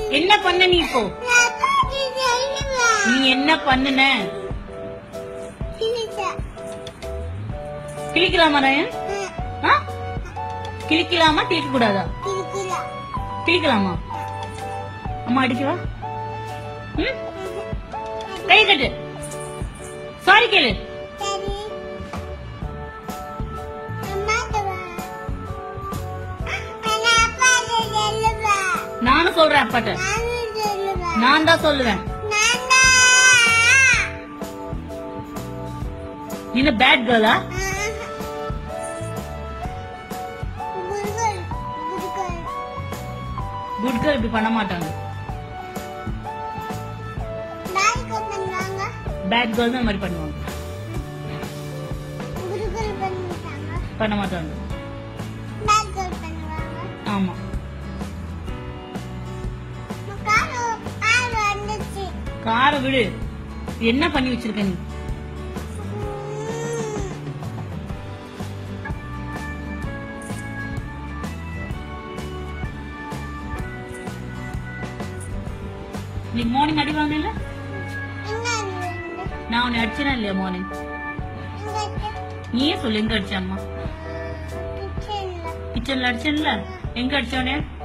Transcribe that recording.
என்ன பண்ண நீ இப்போ நீ என்ன பண்ணுன கிழிக்கலாமா ரயன் ஆ? கிழிக்கலாமா கிழிக்க கூடாதா கிழிக்கலாமா அம்மா அடிக்கவா ம்? கை கட்டு சாரி கேளு நானும் சொல்றேன் அப்பாட்ட நான் தான் சொல்லுவேன் நீ என்ன பேட் கேர்ளா குட் கேர்ள் இப்படி பண்ண மாட்டாங்க பேட் கேர்ள் தான் இந்த மாதிரி பண்ணுவாங்க பண்ண மாட்டாங்க ஆமா காரை விடு என்ன பண்ணி வச்சிருக்க நீ நீ மார்னிங் அடி வாங்கல நான் உன்னை அடிச்சேனா இல்லையா மார்னிங் நீயே சொல்லு எங்க அடிச்ச அம்மா கிச்சன்ல அடிச்சேன்ல எங்க அடிச்சோனே